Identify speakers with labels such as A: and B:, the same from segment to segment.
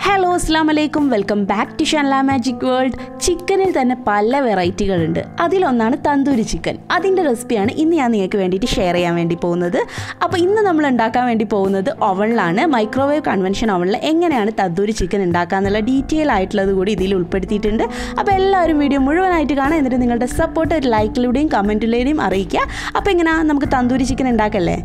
A: hello അസ്സാം വലൈക്കും welcome back to ഷൻല മാജിക് വേൾഡ് ചിക്കനിൽ തന്നെ പല വെറൈറ്റികളുണ്ട് അതിലൊന്നാണ് തന്തൂരി ചിക്കൻ അതിൻ്റെ റെസിപ്പിയാണ് ഇന്ന് ഞാൻ നിങ്ങൾക്ക് വേണ്ടിയിട്ട് ഷെയർ ചെയ്യാൻ വേണ്ടി പോകുന്നത് അപ്പോൾ ഇന്ന് നമ്മൾ ഉണ്ടാക്കാൻ വേണ്ടി പോകുന്നത് ഓവനിലാണ് മൈക്രോവേവ് കൺവെൻഷൻ ഓവനിൽ എങ്ങനെയാണ് തന്തൂരി ചിക്കൻ ഉണ്ടാക്കുക എന്നുള്ള ഡീറ്റെയിൽ ആയിട്ടുള്ളത് കൂടി ഇതിൽ ഉൾപ്പെടുത്തിയിട്ടുണ്ട് അപ്പോൾ എല്ലാവരും വീഡിയോ മുഴുവനായിട്ട് കാണാം എന്നിട്ട് നിങ്ങളുടെ സപ്പോർട്ട് ഒരു ലൈക്കിലൂടെയും കമൻറ്റിലൂടെയും അറിയിക്കുക അപ്പോൾ എങ്ങനെയാ നമുക്ക് തന്തൂരി ചിക്കൻ ഉണ്ടാക്കല്ലേ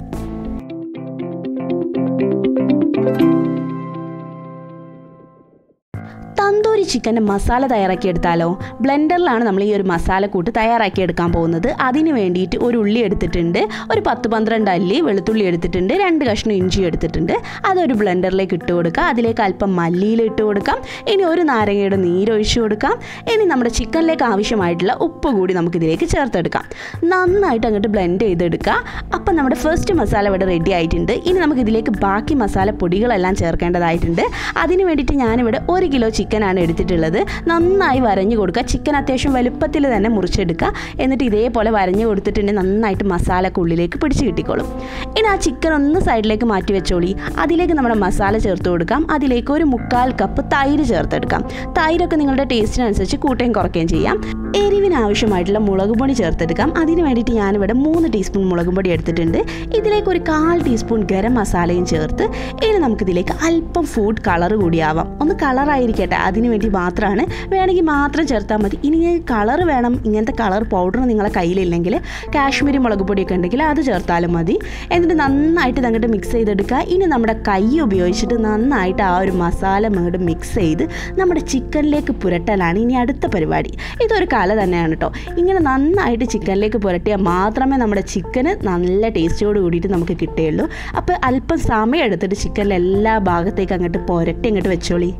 A: തന്തൂരി ചിക്കൻ്റെ മസാല തയ്യാറാക്കി എടുത്താലോ ബ്ലെൻഡറിലാണ് നമ്മൾ ഈ ഒരു മസാല കൂട്ട് തയ്യാറാക്കി എടുക്കാൻ പോകുന്നത് അതിന് വേണ്ടിയിട്ട് ഒരു ഉള്ളി എടുത്തിട്ടുണ്ട് ഒരു പത്ത് പന്ത്രണ്ട് അല്ലി വെളുത്തുള്ളി എടുത്തിട്ടുണ്ട് രണ്ട് കഷ്ണം ഇഞ്ചി എടുത്തിട്ടുണ്ട് അതൊരു ബ്ലെൻഡറിലേക്ക് ഇട്ട് കൊടുക്കുക അതിലേക്ക് അല്പം മല്ലിയിൽ ഇട്ട് കൊടുക്കാം ഇനി ഒരു നാരങ്ങയുടെ നീരൊഴിച്ച് കൊടുക്കാം ഇനി നമ്മുടെ ചിക്കനിലേക്ക് ആവശ്യമായിട്ടുള്ള ഉപ്പ് കൂടി നമുക്കിതിലേക്ക് ചേർത്തെടുക്കാം നന്നായിട്ട് അങ്ങോട്ട് ബ്ലെൻഡ് ചെയ്തെടുക്കുക അപ്പം നമ്മുടെ ഫസ്റ്റ് മസാല ഇവിടെ റെഡി ആയിട്ടുണ്ട് ഇനി നമുക്കിതിലേക്ക് ബാക്കി മസാല പൊടികളെല്ലാം ചേർക്കേണ്ടതായിട്ടുണ്ട് അതിന് വേണ്ടിയിട്ട് ഞാനിവിടെ ഒരു കിലോ ചിക്കനാണ് എടുത്തിട്ടുള്ളത് നന്നായി വരഞ്ഞു കൊടുക്കുക ചിക്കൻ അത്യാവശ്യം വലുപ്പത്തിൽ തന്നെ മുറിച്ചെടുക്കുക എന്നിട്ട് ഇതേപോലെ വരഞ്ഞു കൊടുത്തിട്ടുണ്ടെങ്കിൽ നന്നായിട്ട് മസാലക്ക് ഉള്ളിലേക്ക് പിടിച്ച് കിട്ടിക്കോളും ഇനി ആ ചിക്കൻ ഒന്ന് സൈഡിലേക്ക് മാറ്റി വെച്ചോളി അതിലേക്ക് നമ്മുടെ മസാല ചേർത്ത് കൊടുക്കാം അതിലേക്ക് ഒരു മുക്കാൽ കപ്പ് തൈര് ചേർത്തെടുക്കാം തൈരൊക്കെ നിങ്ങളുടെ ടേസ്റ്റിനനുസരിച്ച് കൂട്ടുകയും കുറയ്ക്കുകയും ചെയ്യാം എരിവിന് ആവശ്യമായിട്ടുള്ള മുളക് പൊടി ചേർത്തെടുക്കാം അതിന് വേണ്ടിയിട്ട് ഞാനിവിടെ മൂന്ന് ടീസ്പൂൺ മുളക് പൊടി എടുത്തിട്ടുണ്ട് ഇതിലേക്ക് ഒരു കാൽ ടീസ്പൂൺ ഗരം മസാലയും ചേർത്ത് ഇനി നമുക്കിതിലേക്ക് അല്പം ഫുഡ് കളർ കൂടിയാവാം ഒന്ന് കളറായിരിക്കട്ടെ അതിന് വേണ്ടി മാത്രമാണ് വേണമെങ്കിൽ മാത്രം ചേർത്താൽ മതി ഇനി കളർ വേണം ഇങ്ങനത്തെ കളർ പൗഡർ നിങ്ങളെ കയ്യിലില്ലെങ്കിൽ കാശ്മീരി മുളക് പൊടിയൊക്കെ ഉണ്ടെങ്കിൽ അത് ചേർത്താലും മതി എന്നിട്ട് നന്നായിട്ട് ഇതങ്ങോട്ട് മിക്സ് ചെയ്തെടുക്കുക ഇനി നമ്മുടെ കൈ ഉപയോഗിച്ചിട്ട് നന്നായിട്ട് ആ ഒരു മസാല അങ്ങോട്ട് മിക്സ് ചെയ്ത് നമ്മുടെ ചിക്കനിലേക്ക് പുരട്ടലാണ് ഇനി അടുത്ത പരിപാടി ഇതൊരു കല തന്നെയാണ് കേട്ടോ ഇങ്ങനെ നന്നായിട്ട് ചിക്കനിലേക്ക് പുരട്ടിയാൽ മാത്രമേ നമ്മുടെ ചിക്കന് നല്ല ടേസ്റ്റോട് കൂടിയിട്ട് നമുക്ക് കിട്ടുകയുള്ളൂ അപ്പോൾ അല്പം സമയം എടുത്തിട്ട് ചിക്കനിലെ എല്ലാ ഭാഗത്തേക്ക് അങ്ങോട്ട് പുരട്ടി അങ്ങോട്ട് വെച്ചോളി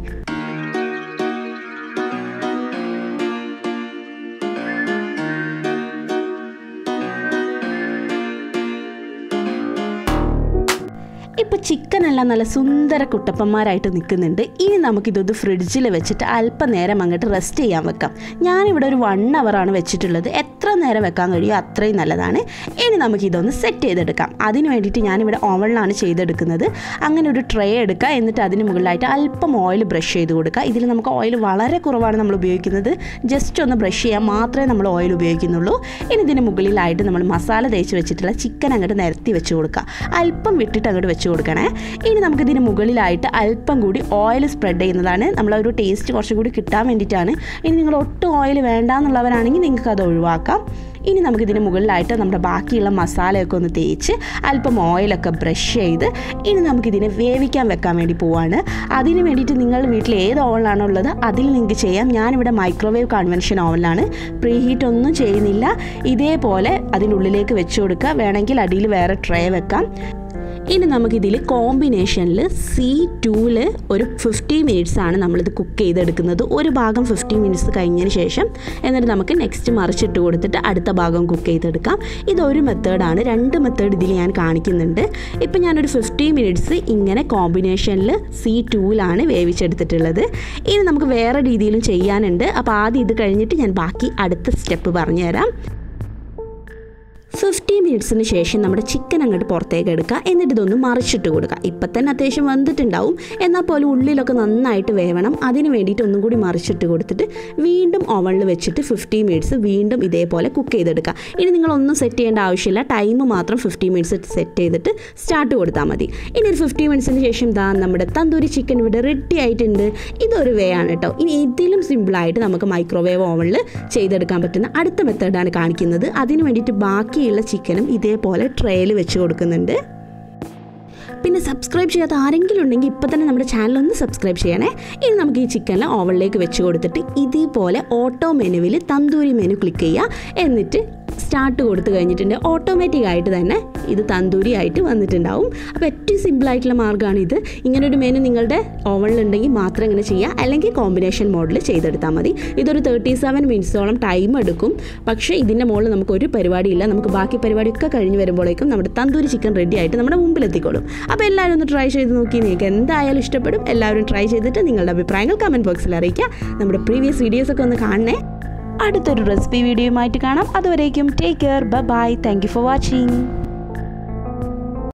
A: ഇപ്പോൾ ചിക്കനെല്ലാം നല്ല സുന്ദര കുട്ടപ്പന്മാരായിട്ട് നിൽക്കുന്നുണ്ട് ഇനി നമുക്കിതൊന്ന് ഫ്രിഡ്ജിൽ വെച്ചിട്ട് അല്പനേരം അങ്ങോട്ട് റെസ്റ്റ് ചെയ്യാൻ വെക്കാം ഞാനിവിടെ ഒരു വൺ അവറാണ് വെച്ചിട്ടുള്ളത് എത്ര നേരം വെക്കാൻ കഴിയുമോ അത്രയും നല്ലതാണ് ഇനി നമുക്കിതൊന്ന് സെറ്റ് ചെയ്തെടുക്കാം അതിന് വേണ്ടിയിട്ട് ഞാനിവിടെ ഓവനിലാണ് ചെയ്തെടുക്കുന്നത് അങ്ങനെ ഒരു ട്രേ എടുക്കുക എന്നിട്ട് അതിന് മുകളിലായിട്ട് അല്പം ഓയിൽ ബ്രഷ് ചെയ്ത് കൊടുക്കുക ഇതിൽ നമുക്ക് ഓയിൽ വളരെ കുറവാണ് നമ്മൾ ഉപയോഗിക്കുന്നത് ജസ്റ്റ് ഒന്ന് ബ്രഷ് ചെയ്യാൻ മാത്രമേ നമ്മൾ ഓയിൽ ഉപയോഗിക്കുന്നുള്ളൂ ഇനി ഇതിന് മുകളിലായിട്ട് നമ്മൾ മസാല തേച്ച് വെച്ചിട്ടുള്ള ചിക്കൻ അങ്ങോട്ട് നിരത്തി വെച്ച് കൊടുക്കുക അല്പം വിട്ടിട്ട് അങ്ങോട്ട് വെച്ച് കൊടുക്കണേ ഇനി നമുക്കിതിന് മുകളിലായിട്ട് അല്പം കൂടി ഓയിൽ സ്പ്രെഡ് ചെയ്യുന്നതാണ് നമ്മളൊരു ടേസ്റ്റ് കുറച്ചും കൂടി കിട്ടാൻ വേണ്ടിയിട്ടാണ് ഇനി നിങ്ങൾ ഒട്ടും ഓയിൽ വേണ്ടാന്നുള്ളവരാണെങ്കിൽ നിങ്ങൾക്ക് അത് ഒഴിവാക്കാം ഇനി നമുക്കിതിന് മുകളിലായിട്ട് നമ്മുടെ ബാക്കിയുള്ള മസാലയൊക്കെ ഒന്ന് തേച്ച് അല്പം ഓയിലൊക്കെ ബ്രഷ് ചെയ്ത് ഇനി നമുക്കിതിനെ വേവിക്കാൻ വെക്കാൻ വേണ്ടി പോവാണ് അതിന് വേണ്ടിയിട്ട് നിങ്ങൾ വീട്ടിൽ ഏത് ഓവനിലാണോ ഉള്ളത് അതിൽ നിങ്ങൾക്ക് ചെയ്യാം ഞാനിവിടെ മൈക്രോവേവ് കൺവെൻഷൻ ഓവനിലാണ് പ്രീ ഹീറ്റ് ഒന്നും ചെയ്യുന്നില്ല ഇതേപോലെ അതിനുള്ളിലേക്ക് വെച്ച് കൊടുക്കുക വേണമെങ്കിൽ അടിയിൽ വേറെ ട്രേ വെക്കാം ഇനി നമുക്കിതിൽ കോമ്പിനേഷനിൽ സി ടൂവിൽ ഒരു ഫിഫ്റ്റി മിനിറ്റ്സ് ആണ് നമ്മളിത് കുക്ക് ചെയ്തെടുക്കുന്നത് ഒരു ഭാഗം ഫിഫ്റ്റി മിനിറ്റ്സ് കഴിഞ്ഞതിന് ശേഷം എന്നിട്ട് നമുക്ക് നെക്സ്റ്റ് മറിച്ചിട്ട് കൊടുത്തിട്ട് അടുത്ത ഭാഗം കുക്ക് ചെയ്തെടുക്കാം ഇതൊരു മെത്തേഡാണ് രണ്ട് മെത്തേഡ് ഇതിൽ ഞാൻ കാണിക്കുന്നുണ്ട് ഇപ്പം ഞാനൊരു ഫിഫ്റ്റി മിനിറ്റ്സ് ഇങ്ങനെ കോമ്പിനേഷനിൽ സി ടൂവിലാണ് വേവിച്ചെടുത്തിട്ടുള്ളത് ഇനി നമുക്ക് വേറെ രീതിയിലും ചെയ്യാനുണ്ട് അപ്പോൾ ആദ്യം ഇത് കഴിഞ്ഞിട്ട് ഞാൻ ബാക്കി അടുത്ത സ്റ്റെപ്പ് പറഞ്ഞുതരാം ഫിഫ്റ്റി മിനിറ്റ്സിന് ശേഷം നമ്മുടെ ചിക്കൻ അങ്ങോട്ട് പുറത്തേക്ക് എടുക്കുക എന്നിട്ട് ഇതൊന്ന് മറിച്ചിട്ട് കൊടുക്കുക ഇപ്പം തന്നെ അത്യാവശ്യം വന്നിട്ടുണ്ടാവും എന്നാൽ പോലും ഉള്ളിലൊക്കെ നന്നായിട്ട് വേവണം അതിന് വേണ്ടിയിട്ട് ഒന്നും കൂടി മറിച്ചിട്ട് കൊടുത്തിട്ട് വീണ്ടും ഓവണിൽ വെച്ചിട്ട് ഫിഫ്റ്റി മിനിറ്റ്സ് വീണ്ടും ഇതേപോലെ കുക്ക് ചെയ്തെടുക്കുക ഇനി നിങ്ങളൊന്നും സെറ്റ് ചെയ്യേണ്ട ആവശ്യമില്ല ടൈം മാത്രം ഫിഫ്റ്റി മിനിറ്റ്സ് സെറ്റ് ചെയ്തിട്ട് സ്റ്റാർട്ട് കൊടുത്താൽ മതി ഇനി ഒരു ഫിഫ്റ്റി മിനിറ്റ്സിന് ശേഷം ദാ നമ്മുടെ തന്തൂരി ചിക്കൻ ഇവിടെ റെഡി ആയിട്ടുണ്ട് ഇതൊരു വേ ആണ് കേട്ടോ ഇനി ഇതിലും സിമ്പിളായിട്ട് നമുക്ക് മൈക്രോവേവ് ഓവണിൽ ചെയ്തെടുക്കാൻ പറ്റുന്ന അടുത്ത മെത്തേഡാണ് കാണിക്കുന്നത് അതിന് വേണ്ടിയിട്ട് ബാക്കിയുള്ള ചിക്കനും ഇതേപോലെ ട്രേയിൽ വെച്ച് കൊടുക്കുന്നുണ്ട് പിന്നെ സബ്സ്ക്രൈബ് ചെയ്യാത്ത ആരെങ്കിലും ഉണ്ടെങ്കിൽ ഇപ്പോൾ തന്നെ നമ്മുടെ ചാനൽ ഒന്ന് സബ്സ്ക്രൈബ് ചെയ്യണേ ഇനി നമുക്ക് ഈ ചിക്കനിൽ ഓവനിലേക്ക് വെച്ച് കൊടുത്തിട്ട് ഇതേപോലെ ഓട്ടോ മെനുവിൽ തന്തൂരി മെനു ക്ലിക്ക് ചെയ്യുക എന്നിട്ട് സ്റ്റാർട്ട് കൊടുത്തു കഴിഞ്ഞിട്ടുണ്ട് ഓട്ടോമാറ്റിക് ആയിട്ട് തന്നെ ഇത് തന്തൂരി ആയിട്ട് വന്നിട്ടുണ്ടാവും അപ്പോൾ ഏറ്റവും സിമ്പിളായിട്ടുള്ള മാർഗ്ഗമാണ് ഇത് ഇങ്ങനെ ഒരു മെനു നിങ്ങളുടെ ഓവനിലുണ്ടെങ്കിൽ മാത്രം ഇങ്ങനെ ചെയ്യുക അല്ലെങ്കിൽ കോമ്പിനേഷൻ മോഡിൽ ചെയ്തെടുത്താൽ മതി ഇതൊരു തേർട്ടി സെവൻ മിനിറ്റ്സോളം ടൈം എടുക്കും പക്ഷേ ഇതിൻ്റെ മുകളിൽ നമുക്ക് ഒരു പരിപാടിയില്ല നമുക്ക് ബാക്കി പരിപാടിയൊക്കെ കഴിഞ്ഞ് വരുമ്പോഴേക്കും നമ്മുടെ തന്തൂരി ചിക്കൻ റെഡി ആയിട്ട് നമ്മുടെ മുമ്പിൽ എത്തിക്കോളും അപ്പോൾ എല്ലാവരും ഒന്ന് ട്രൈ ചെയ്ത് നോക്കി നിങ്ങൾക്ക് എന്തായാലും ഇഷ്ടപ്പെടും എല്ലാവരും ട്രൈ ചെയ്തിട്ട് നിങ്ങളുടെ അഭിപ്രായങ്ങൾ കമൻറ്റ് ബോക്സിൽ അറിയിക്കുക നമ്മുടെ പ്രീവിയസ് വീഡിയോസൊക്കെ ഒന്ന് കാണണേ അടുത്തൊരു റെസിപ്പി വീഡിയോയുമായിട്ട് കാണാം അതുവരേക്കും take care bye thank you for watching